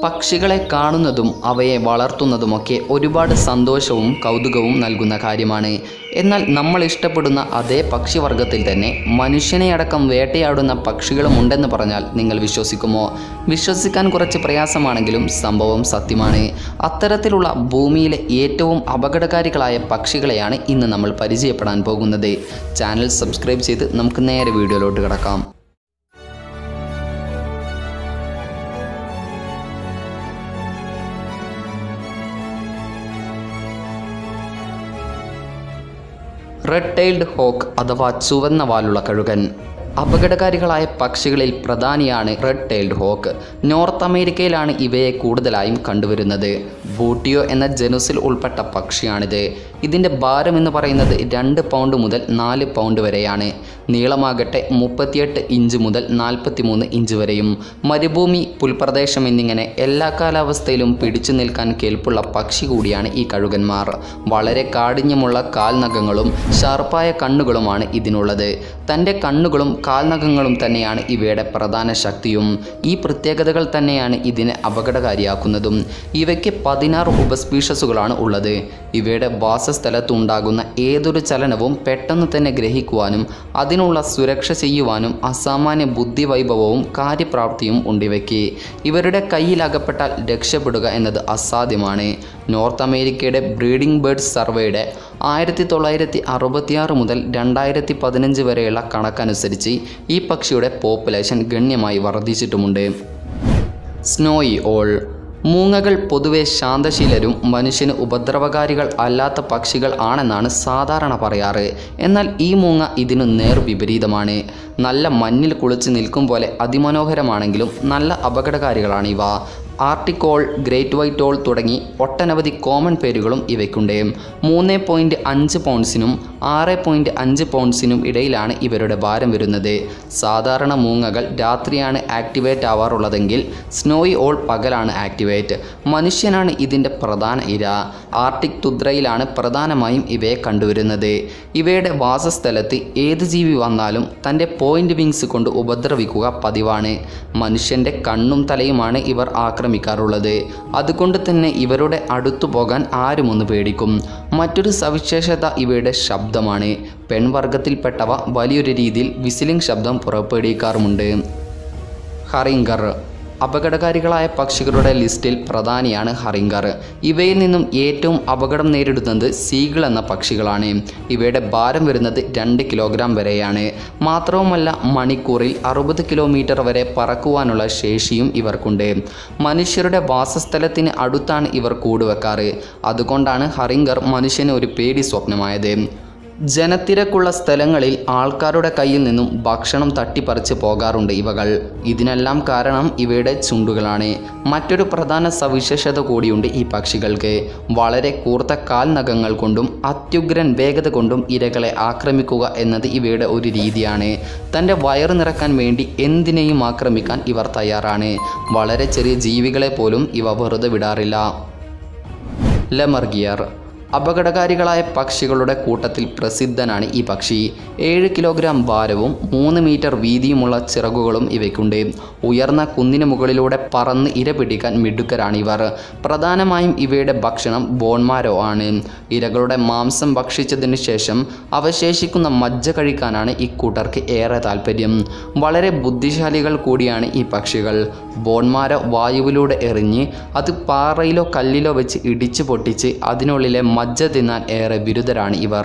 പക്ഷികളെ കാണുന്നതും അവയെ വളർത്തുന്നതുമൊക്കെ ഒരുപാട് സന്തോഷവും കൗതുകവും നൽകുന്ന കാര്യമാണ് എന്നാൽ നമ്മൾ ഇഷ്ടപ്പെടുന്ന അതേ പക്ഷിവർഗത്തിൽ തന്നെ മനുഷ്യനെ അടക്കം വേട്ടയാടുന്ന പക്ഷികളും ഉണ്ടെന്ന് പറഞ്ഞാൽ നിങ്ങൾ വിശ്വസിക്കുമോ വിശ്വസിക്കാൻ കുറച്ച് പ്രയാസമാണെങ്കിലും സംഭവം സത്യമാണ് അത്തരത്തിലുള്ള ഭൂമിയിലെ ഏറ്റവും അപകടകാരികളായ പക്ഷികളെയാണ് ഇന്ന് നമ്മൾ പരിചയപ്പെടാൻ പോകുന്നത് ചാനൽ സബ്സ്ക്രൈബ് ചെയ്ത് നമുക്ക് നേരെ വീഡിയോയിലോട്ട് കിടക്കാം റെഡ് ടൈൽഡ് ഹോക്ക് അഥവാ ചുവന്ന വാലുള്ള കഴുകൻ അപകടകാരികളായ പക്ഷികളിൽ പ്രധാനിയാണ് റെഡ് ടൈൽഡ് ഹോക്ക് നോർത്ത് അമേരിക്കയിലാണ് ഇവയെ കൂടുതലായും കണ്ടുവരുന്നത് ബൂട്ടിയോ എന്ന ജനുസിൽ ഉൾപ്പെട്ട പക്ഷിയാണിത് ഇതിൻ്റെ ഭാരം എന്ന് പറയുന്നത് രണ്ട് പൗണ്ട് മുതൽ നാല് പൗണ്ട് വരെയാണ് നീളമാകട്ടെ മുപ്പത്തിയെട്ട് ഇഞ്ച് മുതൽ നാൽപ്പത്തിമൂന്ന് ഇഞ്ച് വരെയും മരുഭൂമി പുൽപ്രദേശം എന്നിങ്ങനെ എല്ലാ കാലാവസ്ഥയിലും പിടിച്ചു നിൽക്കാൻ കേൾപ്പുള്ള പക്ഷി കൂടിയാണ് ഈ കഴുകന്മാർ വളരെ കാഠിന്യമുള്ള കാൽനഖങ്ങളും ഷാർപ്പായ കണ്ണുകളുമാണ് ഇതിനുള്ളത് തൻ്റെ കണ്ണുകളും കാൽനഖങ്ങളും തന്നെയാണ് ഇവയുടെ പ്രധാന ശക്തിയും ഈ പ്രത്യേകതകൾ തന്നെയാണ് ഇതിനെ അപകടകാരിയാക്കുന്നതും ഇവയ്ക്ക് പതിനാറ് ഉപസ്പീഷസുകളാണ് ഉള്ളത് ഇവയുടെ വാസസ്ഥലത്തുണ്ടാകുന്ന ഏതൊരു ചലനവും പെട്ടെന്ന് തന്നെ ഗ്രഹിക്കുവാനും അതിനുള്ള സുരക്ഷ ചെയ്യുവാനും അസാമാന്യ ബുദ്ധിവൈഭവവും കാര്യപ്രാപ്തിയും ഉണ്ടിവയ്ക്ക് ഇവരുടെ കയ്യിലകപ്പെട്ടാൽ രക്ഷപ്പെടുക എന്നത് അസാധ്യമാണ് നോർത്ത് അമേരിക്കയുടെ ബ്രീഡിംഗ് ബേർഡ്സ് സർവേയുടെ ആയിരത്തി തൊള്ളായിരത്തി അറുപത്തിയാറ് മുതൽ രണ്ടായിരത്തി പതിനഞ്ച് വരെയുള്ള കണക്കനുസരിച്ച് ഈ പക്ഷിയുടെ പോപ്പുലേഷൻ ഗണ്യമായി വർദ്ധിച്ചിട്ടുമുണ്ട് സ്നോയി ഓൾ മൂങ്ങകൾ പൊതുവെ ശാന്തശീലരും മനുഷ്യന് ഉപദ്രവകാരികൾ അല്ലാത്ത പക്ഷികൾ ആണെന്നാണ് സാധാരണ പറയാറ് എന്നാൽ ഈ മൂങ്ങ ഇതിനു നേർ വിപരീതമാണ് നല്ല മഞ്ഞിൽ കുളിച്ച് നിൽക്കും പോലെ അതിമനോഹരമാണെങ്കിലും നല്ല അപകടകാരികളാണ് ഇവ ആർട്ടിക്കോൾ ഗ്രേറ്റ് വൈറ്റ് ഓൾ തുടങ്ങി ഒട്ടനവധി കോമൺ പേരുകളും ഇവയ്ക്കുണ്ട് മൂന്ന് പോയിൻറ്റ് അഞ്ച് പൗണ്ട്സിനും ആറ് പോയിൻറ്റ് അഞ്ച് പൗണ്ട്സിനും ഇടയിലാണ് ഇവരുടെ ഭാരം വരുന്നത് സാധാരണ മൂങ്ങകൾ രാത്രിയാണ് ആക്ടിവേറ്റ് ആവാറുള്ളതെങ്കിൽ സ്നോയി ഓൾ പകലാണ് ആക്ടിവേറ്റ് മനുഷ്യനാണ് ഇതിൻ്റെ പ്രധാന ഇര ആർട്ടിക് തുദ്രയിലാണ് പ്രധാനമായും ഇവയെ കണ്ടുവരുന്നത് ഇവയുടെ വാസസ്ഥലത്ത് ഏത് ജീവി വന്നാലും തൻ്റെ പോയിൻ്റ് വിങ്സ് കൊണ്ട് ഉപദ്രവിക്കുക പതിവാണ് മനുഷ്യൻ്റെ കണ്ണും തലയുമാണ് ഇവർ ആക്രമിക്കാറുള്ളത് അതുകൊണ്ട് തന്നെ ഇവരുടെ അടുത്തു പോകാൻ ആരുമൊന്ന് പേടിക്കും മറ്റൊരു സവിശേഷത ഇവയുടെ ശബ്ദമാണ് പെൺവർഗത്തിൽപ്പെട്ടവ വലിയൊരു രീതിയിൽ വിസിലിംഗ് ശബ്ദം പുറപ്പെടുവിക്കാറുമുണ്ട് ഹറിങ്കർ അപകടകാരികളായ പക്ഷികളുടെ ലിസ്റ്റിൽ പ്രധാനിയാണ് ഹറിങ്കർ ഇവയിൽ നിന്നും ഏറ്റവും അപകടം നേരിടുന്നത് സീകൾ എന്ന പക്ഷികളാണ് ഇവയുടെ ഭാരം വരുന്നത് രണ്ട് കിലോഗ്രാം വരെയാണ് മാത്രവുമല്ല മണിക്കൂറിൽ അറുപത് കിലോമീറ്റർ വരെ പറക്കുവാനുള്ള ശേഷിയും ഇവർക്കുണ്ട് മനുഷ്യരുടെ വാസസ്ഥലത്തിന് അടുത്താണ് ഇവർ കൂടുവെക്കാറ് അതുകൊണ്ടാണ് ഹറിങ്കർ മനുഷ്യന് ഒരു പേടി സ്വപ്നമായത് ജനത്തിരക്കുള്ള സ്ഥലങ്ങളിൽ ആൾക്കാരുടെ കയ്യിൽ നിന്നും ഭക്ഷണം തട്ടിപ്പറിച്ച് പോകാറുണ്ട് ഇവകൾ ഇതിനെല്ലാം കാരണം ഇവയുടെ ചുണ്ടുകളാണ് മറ്റൊരു പ്രധാന സവിശേഷത കൂടിയുണ്ട് ഈ പക്ഷികൾക്ക് വളരെ കൂർത്ത കാൽനഖങ്ങൾ കൊണ്ടും അത്യുഗ്രൻ വേഗത കൊണ്ടും ഇരകളെ ആക്രമിക്കുക എന്നത് ഇവയുടെ ഒരു രീതിയാണ് തൻ്റെ വയറ് നിറക്കാൻ വേണ്ടി എന്തിനേയും ആക്രമിക്കാൻ ഇവർ തയ്യാറാണ് വളരെ ചെറിയ ജീവികളെ പോലും ഇവ വെറുതെ വിടാറില്ല ലെമർഗിയർ അപകടകാരികളായ പക്ഷികളുടെ കൂട്ടത്തിൽ പ്രസിദ്ധനാണ് ഈ പക്ഷി ഏഴ് കിലോഗ്രാം ഭാരവും മൂന്ന് മീറ്റർ വീതിയുമുള്ള ചിറകുകളും ഇവയ്ക്കുണ്ട് ഉയർന്ന കുന്നിന് മുകളിലൂടെ പറന്ന് ഇര പിടിക്കാൻ മിടുക്കരാണ് ഇവർ പ്രധാനമായും ഇവയുടെ ഭക്ഷണം ബോൺമാരോ ആണ് ഇരകളുടെ മാംസം ഭക്ഷിച്ചതിന് ശേഷം അവശേഷിക്കുന്ന മജ്ജ കഴിക്കാനാണ് ഇക്കൂട്ടർക്ക് ഏറെ താല്പര്യം വളരെ ബുദ്ധിശാലികൾ കൂടിയാണ് ഈ പക്ഷികൾ ബോൺമാരോ വായുവിലൂടെ എറിഞ്ഞ് അത് പാറയിലോ കല്ലിലോ വെച്ച് ഇടിച്ചു പൊട്ടിച്ച് അതിനുള്ളിലെ മജ്ജ തിന്നാൻ ഏറെ ബിരുദരാണ് ഇവർ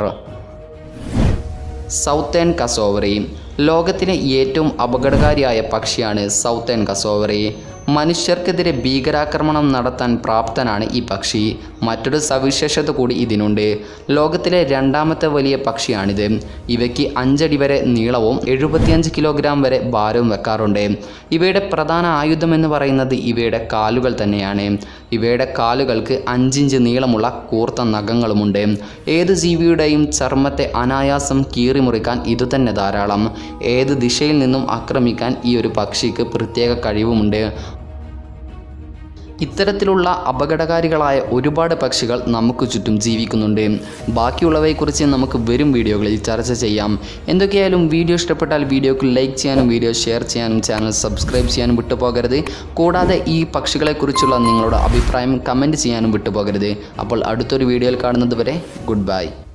സൗത്തേൺ കസോവറി ലോകത്തിലെ ഏറ്റവും അപകടകാരിയായ പക്ഷിയാണ് സൗത്തേൺ കസോവറി മനുഷ്യർക്കെതിരെ ഭീകരാക്രമണം നടത്താൻ പ്രാപ്തനാണ് ഈ പക്ഷി മറ്റൊരു സവിശേഷത കൂടി ഇതിനുണ്ട് ലോകത്തിലെ രണ്ടാമത്തെ വലിയ പക്ഷിയാണിത് ഇവയ്ക്ക് അഞ്ചടി വരെ നീളവും എഴുപത്തിയഞ്ച് കിലോഗ്രാം വരെ ഭാരവും വെക്കാറുണ്ട് ഇവയുടെ പ്രധാന ആയുധം എന്ന് പറയുന്നത് ഇവയുടെ കാലുകൾ തന്നെയാണ് ഇവയുടെ കാലുകൾക്ക് അഞ്ചിഞ്ച് നീളമുള്ള കൂർത്ത നഖങ്ങളുമുണ്ട് ഏത് ജീവിയുടെയും ചർമ്മത്തെ അനായാസം കീറിമുറിക്കാൻ ഇതുതന്നെ ധാരാളം ഏത് ദിശയിൽ നിന്നും ആക്രമിക്കാൻ ഈ ഒരു പക്ഷിക്ക് പ്രത്യേക കഴിവുമുണ്ട് ഇത്തരത്തിലുള്ള അപകടകാരികളായ ഒരുപാട് പക്ഷികൾ നമുക്ക് ചുറ്റും ജീവിക്കുന്നുണ്ട് ബാക്കിയുള്ളവയെക്കുറിച്ച് നമുക്ക് വരും വീഡിയോകളിൽ ചർച്ച ചെയ്യാം എന്തൊക്കെയായാലും വീഡിയോ ഇഷ്ടപ്പെട്ടാൽ വീഡിയോക്ക് ലൈക്ക് ചെയ്യാനും വീഡിയോ ഷെയർ ചെയ്യാനും ചാനൽ സബ്സ്ക്രൈബ് ചെയ്യാനും വിട്ടുപോകരുത് കൂടാതെ ഈ പക്ഷികളെക്കുറിച്ചുള്ള നിങ്ങളുടെ അഭിപ്രായം കമൻറ്റ് ചെയ്യാനും വിട്ടുപോകരുത് അപ്പോൾ അടുത്തൊരു വീഡിയോയിൽ കാണുന്നത് വരെ ഗുഡ് ബൈ